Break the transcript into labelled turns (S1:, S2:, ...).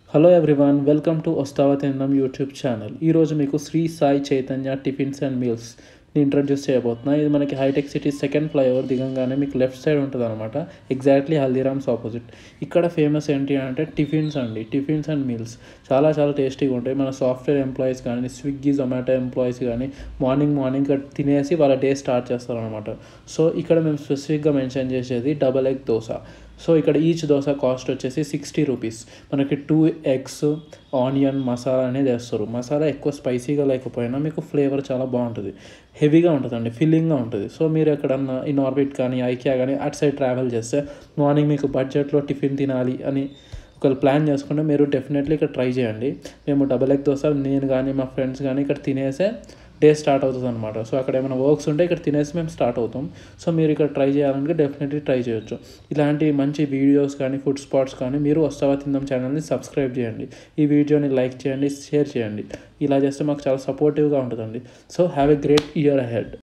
S1: hello everyone welcome to వస్తావా తిందాం YouTube channel ఈరోజు మీకు Shri Sai Chaitanya tiffins and meals ని ఇంట్రడ్యూస్ చేయబోతున్నా ఇది మనకి హైటెక్ సిటీ సెకండ్ ఫ్లైఓవర్ దిగంగానే మీకు లెఫ్ట్ సైడ్ ఉంటుంది అనమాట ఎగ్జాక్ట్లీ హల్దీరామ్స్ ఆపోజిట్ ఇక్కడ ఫేమస్ ఏంటి అంటే టిఫిన్స్ అండి టిఫిన్స్ అండ్ మీల్స్ చాలా చాలా టేస్టీగా ఉంటాయి మన సాఫ్ట్వేర్ ఎంప్లాయీస్ కానీ స్విగ్గీ జొమాటో ఎంప్లాయీస్ కానీ మార్నింగ్ మార్నింగ్ ఇక్కడ తినేసి వాళ్ళ డే స్టార్ట్ చేస్తారనమాట సో ఇక్కడ మేము స్పెసిఫిక్గా మెన్షన్ చేసేది డబల్ ఎగ్ దోశ సో ఇక్కడ ఈచ్ దోశ కాస్ట్ వచ్చేసి సిక్స్టీ రూపీస్ మనకి టూ ఎగ్స్ ఆనియన్ మసాలా అనేది వేస్తారు మసాలా ఎక్కువ స్పైసీగా లేకపోయినా మీకు ఫ్లేవర్ చాలా బాగుంటుంది హెవీగా ఉంటుందండి ఫిల్లింగ్గా ఉంటుంది సో మీరు ఎక్కడన్నా ఈ నార్బిట్ కానీ ఐకియా కానీ అటు సైడ్ ట్రావెల్ చేస్తే మార్నింగ్ మీకు బడ్జెట్లో టిఫిన్ తినాలి అని ఒకవేళ ప్లాన్ చేసుకుంటే మీరు డెఫినెట్లీ ఇక్కడ ట్రై చేయండి మేము డబల్ ఎగ్ దోశ నేను కానీ మా ఫ్రెండ్స్ కానీ ఇక్కడ తినేసే డే స్టార్ట్ అవుతుంది అనమాట సో అక్కడ ఏమైనా వర్క్స్ ఉంటే ఇక్కడ తినేసి మేము స్టార్ట్ అవుతాం సో మీరు ఇక్కడ ట్రై చేయాలంటే డెఫినెట్లీ ట్రై చేయొచ్చు ఇలాంటి మంచి వీడియోస్ కానీ ఫుడ్ స్పాట్స్ కానీ మీరు వస్తావా తిందాం ఛానల్ని సబ్స్క్రైబ్ చేయండి ఈ వీడియోని లైక్ చేయండి షేర్ చేయండి ఇలా చేస్తే మాకు చాలా సపోర్టివ్గా ఉంటుందండి so have a great year ahead